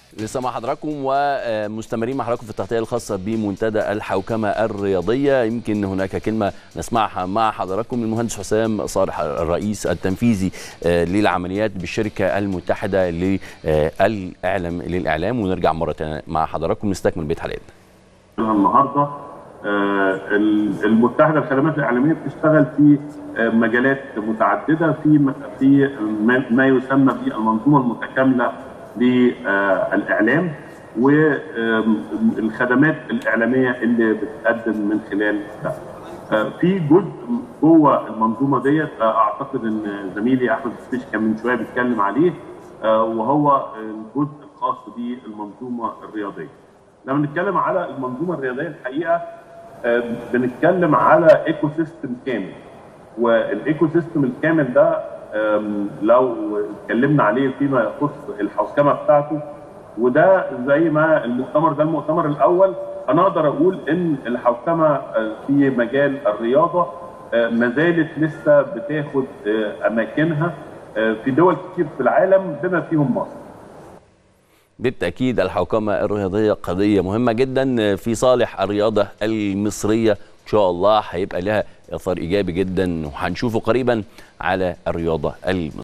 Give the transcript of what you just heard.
لسه مع حضراتكم ومستمرين مع حضراتكم في التغطيه الخاصه بمنتدى الحوكمه الرياضيه يمكن هناك كلمه نسمعها مع حضراتكم من المهندس حسام صالح الرئيس التنفيذي للعمليات بالشركه المتحده للاعلام للاعلام ونرجع مره ثانيه مع حضراتكم نستكمل بيت حلقتنا. النهارده المتحده للخدمات الاعلاميه بتشتغل في مجالات متعدده في في ما يسمى بالمنظومه المتكامله للاعلام والخدمات الاعلاميه اللي بتقدم من خلال ده. في جزء جوه المنظومه ديت اعتقد ان زميلي احمد السبيش كان من شويه بيتكلم عليه وهو الجزء الخاص بالمنظومه الرياضيه. لما نتكلم على المنظومه الرياضيه الحقيقه بنتكلم على ايكو سيستم كامل والايكو سيستم الكامل ده لو اتكلمنا عليه فيما يخص الحوكمه بتاعته وده زي ما المؤتمر ده المؤتمر الاول انا اقدر اقول ان الحوكمه في مجال الرياضه ما زالت لسه بتاخد اماكنها في دول كتير في العالم بما فيهم مصر. بالتاكيد الحوكمه الرياضيه قضيه مهمه جدا في صالح الرياضه المصريه ان شاء الله هيبقى لها اثر ايجابي جدا وهنشوفه قريبا على الرياضه المصريه